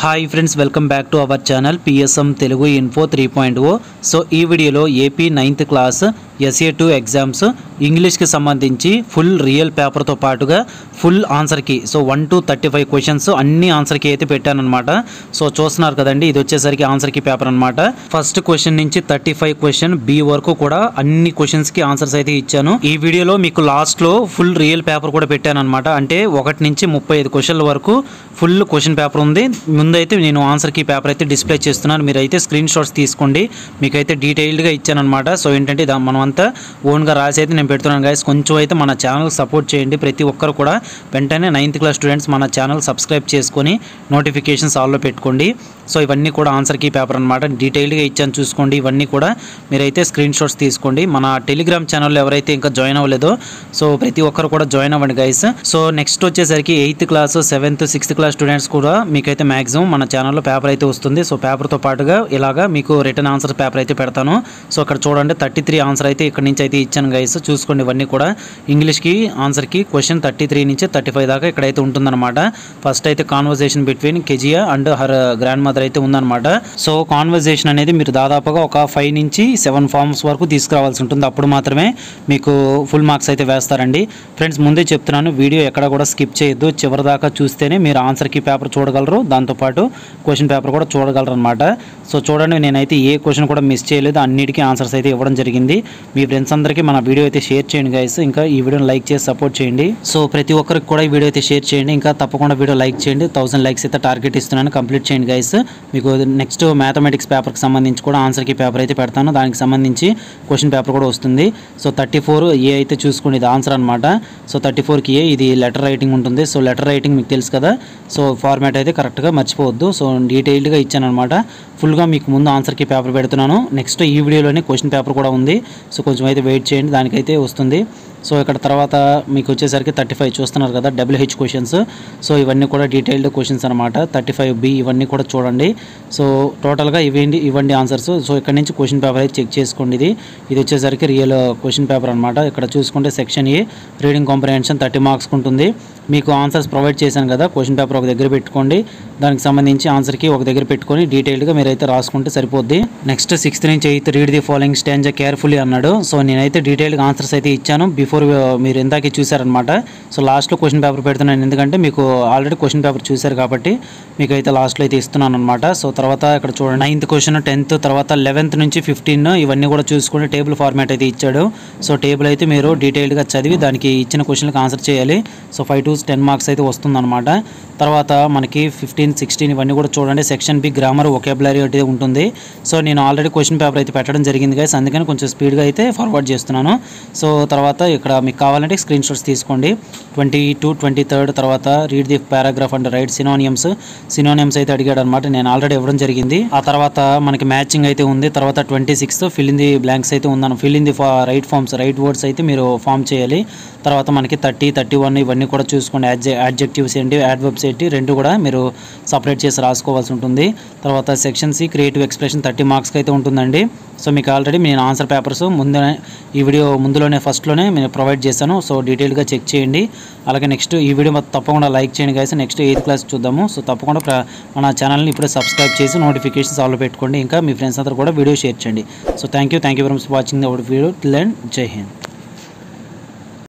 hi friends welcome back to our channel P S M Telugu info three point O so ఈ వీడియోలో AP ninth class SA two exams ఇంగ్లీష్కి సంబంధించి full real పేపర్తో పాటుగా full ఆన్సర్కి so one two thirty five questions అన్ని ఆన్సర్కి అయితే పెట్టానమాట సో చూస్తున్నారు కదండి ఇది వచ్చేసరికి ఆన్సర్కి పేపర్ అనమాట ఫస్ట్ క్వశ్చన్ నుంచి థర్టీ ఫైవ్ క్వశ్చన్ బి వరకు కూడా అన్ని క్వశ్చన్స్కి ఆన్సర్స్ అయితే ఇచ్చాను ఈ వీడియోలో మీకు లాస్ట్లో ఫుల్ రియల్ పేపర్ కూడా పెట్టాను అనమాట అంటే ఒకటి నుంచి ముప్పై ఐదు క్వశ్చన్ల వరకు ఫుల్ క్వశ్చన్ పేపర్ ఉంది ముందైతే నేను ఆన్సర్కి పేపర్ అయితే డిస్ప్లే చేస్తున్నాను మీరు అయితే స్క్రీన్ షాట్స్ తీసుకోండి మీకైతే డీటెయిల్డ్గా ఇచ్చానమాట సో ఏంటంటే ఇది మనం అంతా ఓన్గా రాసి అయితే నేను పెడుతున్నాను గైస్ కొంచెం అయితే మన ఛానల్ సపోర్ట్ చేయండి ప్రతి ఒక్కరు కూడా వెంటనే నైన్త్ క్లాస్ స్టూడెంట్స్ మన ఛానల్ సబ్స్క్రైబ్ చేసుకొని నోటిఫికేషన్స్ ఆల్లో పెట్టుకోండి సో ఇవన్నీ కూడా ఆన్సర్కి పేపర్ అనమాట డీటెయిల్డ్గా ఇచ్చాను చూసుకోండి ఇవన్నీ కూడా మీరైతే స్క్రీన్ షాట్స్ తీసుకోండి మన టెలిగ్రామ్ ఛానల్లో ఎవరైతే ఇంకా జాయిన్ అవ్వలేదో సో ప్రతి ఒక్కరు కూడా జాయిన్ అవ్వండి గైస్ సో నెక్స్ట్ వచ్చేసరికి eighth class seventh sixth class students కూడా మీకైతే మాక్సిమం మన ఛానల్లో పేపర్ అయితే వస్తుంది సో పేపర్తో పాటుగా ఇలాగా మీకు రిటర్న్ ఆన్సర్ పేపర్ అయితే పెడతాను సో ఇక్కడ చూడండి థర్టీ త్రీ ఆన్సర్ అయితే ఇక్కడ నుంచి అయితే ఇచ్చాను గైస్ చూసుకోండి ఇవన్నీ కూడా ఇంగ్లీష్కి ఆన్సర్కి క్వశ్చన్ థర్టీ త్రీ నుంచి థర్టీ ఫైవ్ దాకా ఇక్కడైతే ఉంటుందన్నమాట ఫస్ట్ అయితే conversation between Keziah and her grandmother అయితే ఉందన్నమాట సో కాన్వర్జేషన్ అనేది మీరు దాదాపుగా ఒక ఫైవ్ నుంచి సెవెన్ ఫార్మ్స్ వరకు తీసుకురావాల్సి ఉంటుంది అప్పుడు మాత్రమే మీకు ఫుల్ మార్క్స్ అయితే వేస్తారండి ఫ్రెండ్స్ ముందే చెప్తున్నాను వీడియో ఎక్కడ కూడా స్కిప్ చేయొద్దు చివరి దాకా చూస్తేనే మీరు ఆన్సర్కి పేపర్ చూడగలరు దాంతోపాటు క్వశ్చన్ పేపర్ కూడా చూడగలరు అనమాట సో చూడండి నేనైతే ఏ క్వశ్చన్ కూడా మిస్ చేయలేదు అన్నిటికీ ఆన్సర్స్ అయితే ఇవ్వడం జరిగింది మీ ఫ్రెండ్స్ అందరికీ మన వీడియో అయితే షేర్ చేయండి గైస్ ఇంకా ఈ వీడియోని లైక్ చేసి సపోర్ట్ చేయండి సో ప్రతి ఒక్కరికి కూడా ఈ వీడియో అయితే షేర్ చేయండి ఇంకా తప్పకుండా వీడియో లైక్ చేయండి థౌసండ్ లైక్స్ అయితే టార్గెట్ ఇస్తున్నాను కంప్లీట్ చేయండి గైస్ మీకు నెక్స్ట్ మ్యాథమెటిక్స్ పేపర్కి సంబంధించి కూడా ఆన్సర్కి పేపర్ అయితే పెడతాను దానికి సంబంధించి క్వశ్చన్ పేపర్ కూడా వస్తుంది సో థర్టీ ఫోర్ ఏ అయితే చూసుకోండి ఇది ఆన్సర్ అనమాట సో థర్టీ ఫోర్కి ఏ ఇది లెటర్ రైటింగ్ ఉంటుంది సో లెటర్ రైటింగ్ మీకు తెలుసు కదా సో ఫార్మాట్ అయితే కరెక్ట్గా మర్చిపోవద్దు సో డీటెయిల్డ్గా ఇచ్చాను అనమాట ఫుల్గా మీకు ముందు ఆన్సర్కి పేపర్ పెడుతున్నాను నెక్స్ట్ ఈ వీడియోలోనే క్వశ్చన్ పేపర్ కూడా ఉంది సో కొంచెం అయితే వెయిట్ చేయండి దానికైతే వస్తుంది సో ఇక్కడ తర్వాత మీకు వచ్చేసరికి థర్టీ ఫైవ్ చూస్తున్నారు కదా డబ్ల్యూహెచ్ క్వశ్చన్స్ సో ఇవన్నీ కూడా డీటెయిల్డ్ క్వశ్చన్స్ అనమాట థర్టీ ఫైవ్ బి ఇవన్నీ కూడా చూడండి సో టోటల్గా ఇవ్వండి ఇవ్వండి ఆన్సర్స్ సో ఇక్కడ నుంచి క్వశ్చన్ పేపర్ అయితే చెక్ చేసుకోండి ఇది ఇది వచ్చేసరికి రియల్ క్వశ్చన్ పేపర్ అనమాట ఇక్కడ చూసుకుంటే section A reading comprehension thirty marks ఉంటుంది మీకు ఆన్సర్స్ ప్రొవైడ్ చేశాను కదా క్వశ్చన్ పేపర్ ఒక దగ్గర పెట్టుకోండి దానికి సంబంధించి ఆన్సర్కి ఒక దగ్గర పెట్టుకొని డీటెయిల్డ్గా మీరైతే రాసుకుంటే సరిపోద్ది నెక్స్ట్ సిక్స్త్ నుంచి eighth read the following stanza carefully అన్నాడు సో నేనైతే డీటెయిల్గా ఆన్సర్స్ అయితే ఇచ్చాను బిఫోర్ మీరు ఇందాకే చూసారనమాట సో లాస్ట్లో క్వశ్చన్ పేపర్ పెడుతున్నాను ఎందుకంటే మీకు ఆల్రెడీ క్వశ్చన్ పేపర్ చూశారు కాబట్టి మీకు అయితే లాస్ట్లో అయితే ఇస్తున్నాను అనమాట సో తర్వాత ఇక్కడ చూడండి నైన్త్ క్వశ్చన్ టెన్త్ తర్వాత లెవెన్త్ నుంచి ఫిఫ్టీన్ ఇవన్నీ కూడా చూసుకుని టేబుల్ ఫార్మాట్ అయితే ఇచ్చాడు సో టేబుల్ అయితే మీరు డీటెయిల్డ్గా చదివి దానికి ఇచ్చిన క్వశ్చన్కి ఆన్సర్ చేయాలి so five to ten marks అయితే వస్తుందన్నమాట తర్వాత మనకి ఫిఫ్టీన్ సిక్స్టీన్ ఇవన్నీ కూడా చూడండి సెక్షన్ బి గ్రామర్ ఒకేబులరీ అయితే ఉంటుంది సో నేను ఆల్రెడీ క్వశ్చన్ పేపర్ అయితే పెట్టడం జరిగింది గైస్ అందుకని కొంచెం స్పీడ్గా అయితే ఫార్వర్డ్ చేస్తున్నాను సో తర్వాత ఇక్కడ మీకు కావాలంటే స్క్రీన్ షాట్స్ తీసుకోండి ట్వంటీ టూ ట్వంటీ థర్డ్ తర్వాత read the paragraph and write synonyms synonyms అయితే అడిగాడు అనమాట నేను ఆల్రెడీ ఇవ్వడం జరిగింది ఆ తర్వాత మనకి మ్యాచింగ్ అయితే ఉంది తర్వాత twenty sixth fill in the blanks అయితే ఉందన్న fill in the right forms right words అయితే మీరు ఫామ్ చేయాలి తర్వాత మనకి థర్టీ థర్టీ వన్ ఇవన్నీ కూడా చూసుకోండి యాడ్జెక్టివ్స్ ఏంటి యాడ్వర్బ్స్ ఏంటి రెండు కూడా మీరు సపరేట్ చేసి రాసుకోవాల్సి ఉంటుంది తర్వాత section C creative expression thirty మార్క్స్కి అయితే ఉంటుందండి సో మీకు ఆల్రెడీ నేను ఆన్సర్ పేపర్స్ ముందునే ఈ వీడియో ముందులోనే ఫస్ట్లోనే నేను ప్రొవైడ్ చేశాను సో డీటెయిల్గా చెక్ చేయండి అలాగే నెక్స్ట్ ఈ వీడియో మొత్తం తప్పకుండా లైక్ చేయండి గైస్ నెక్స్ట్ ఎయిత్ క్లాస్ చూద్దాము సో తప్పకుండా ప్ర- మన ఛానల్ని ఇప్పుడే సబ్స్క్రైబ్ చేసి నోటిఫికేషన్స్ ఆల్లో పెట్టుకోండి ఇంకా మీ ఫ్రెండ్స్ అందరూ కూడా వీడియో షేర్ చేయండి so thank you thank you very much watching our video till and జై హింద్